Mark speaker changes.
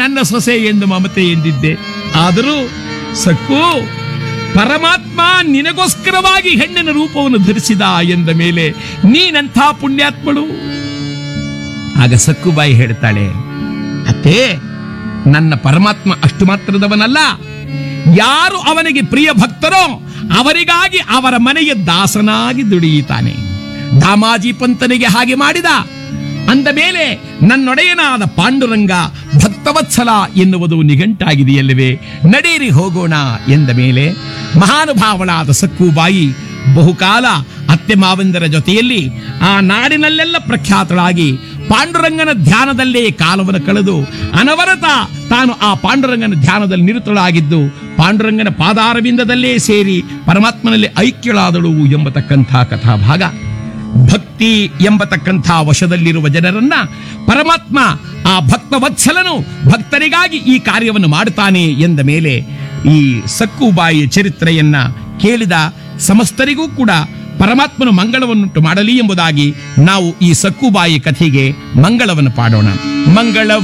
Speaker 1: ನನ್ನ ಸೊಸೆ ಎಂದು ಮಮತೆ ಎಂದಿದ್ದೆ ಆದರೂ ಸಕ್ಕು ಪರಮಾತ್ಮ ನಿನಗೋಸ್ಕರವಾಗಿ ಹೆಣ್ಣಿನ ರೂಪವನ್ನು ಧರಿಸಿದ ಎಂದ ಮೇಲೆ ನೀನಂಥ ಪುಣ್ಯಾತ್ಮಳು ಆಗ ಸಕ್ಕುಬಾಯಿ ಹೇಳ್ತಾಳೆ ಅತ್ತೇ ನನ್ನ ಪರಮಾತ್ಮ ಅಷ್ಟು ಮಾತ್ರದವನಲ್ಲ ಯಾರು ಅವನಿಗೆ ಪ್ರಿಯ ಭಕ್ತರೋ ಅವರಿಗಾಗಿ ಅವರ ಮನೆಗೆ ದಾಸನಾಗಿ ದುಡಿಯುತ್ತಾನೆ ದಾಮಾಜಿ ಪಂತನಿಗೆ ಹಾಗೆ ಮಾಡಿದ ಅಂದ ಮೇಲೆ ನನ್ನೊಡೆಯನಾದ ಪಾಂಡುರಂಗ ಭಕ್ತವತ್ಸಲ ಎನ್ನುವುದು ನಿಘಂಟಾಗಿದೆಯಲ್ಲವೇ ನಡೆಯಿರಿ ಹೋಗೋಣ ಎಂದ ಮೇಲೆ ಮಹಾನುಭಾವಳಾದ ಸಕ್ಕುಬಾಯಿ ಬಹುಕಾಲ ಅತ್ತೆ ಮಾವಂದರ ಜೊತೆಯಲ್ಲಿ ಆ ನಾಡಿನಲ್ಲೆಲ್ಲ ಪ್ರಖ್ಯಾತಳಾಗಿ ಪಾಂಡುರಂಗನ ಧ್ಯಾನದಲ್ಲೇ ಕಾಲವನ್ನು ಕಳೆದು ಅನವರತ ತಾನು ಆ ಪಾಂಡುರಂಗನ ಧ್ಯಾನದಲ್ಲಿ ನಿರತಳಾಗಿದ್ದು ಪಾಂಡುರಂಗನ ಪಾದಾರವಿಂದದಲ್ಲೇ ಸೇರಿ ಪರಮಾತ್ಮನಲ್ಲಿ ಐಕ್ಯಳಾದಳು ಎಂಬತಕ್ಕಂಥ ಕಥಾಭಾಗ ಭಕ್ತಿ ಎಂಬತಕ್ಕಂಥ ವಶದಲ್ಲಿರುವ ಜನರನ್ನ ಪರಮಾತ್ಮ ಆ ಭಕ್ತ ವತ್ಸಲನು ಭಕ್ತರಿಗಾಗಿ ಈ ಕಾರ್ಯವನ್ನು ಮಾಡುತ್ತಾನೆ ಎಂದ ಮೇಲೆ ಈ ಸಕ್ಕುಬಾಯಿಯ ಚರಿತ್ರೆಯನ್ನ ಕೇಳಿದ ಸಮಸ್ತರಿಗೂ ಕೂಡ ಪರಮಾತ್ಮನು ಮಂಗಳವನ್ನುಂಟು ಮಾಡಲಿ ಎಂಬುದಾಗಿ ನಾವು ಈ ಸಕ್ಕುಬಾಯಿ ಕಥೆಗೆ ಮಂಗಳವನ್ನು ಪಾಡೋಣ ಮಂಗಳ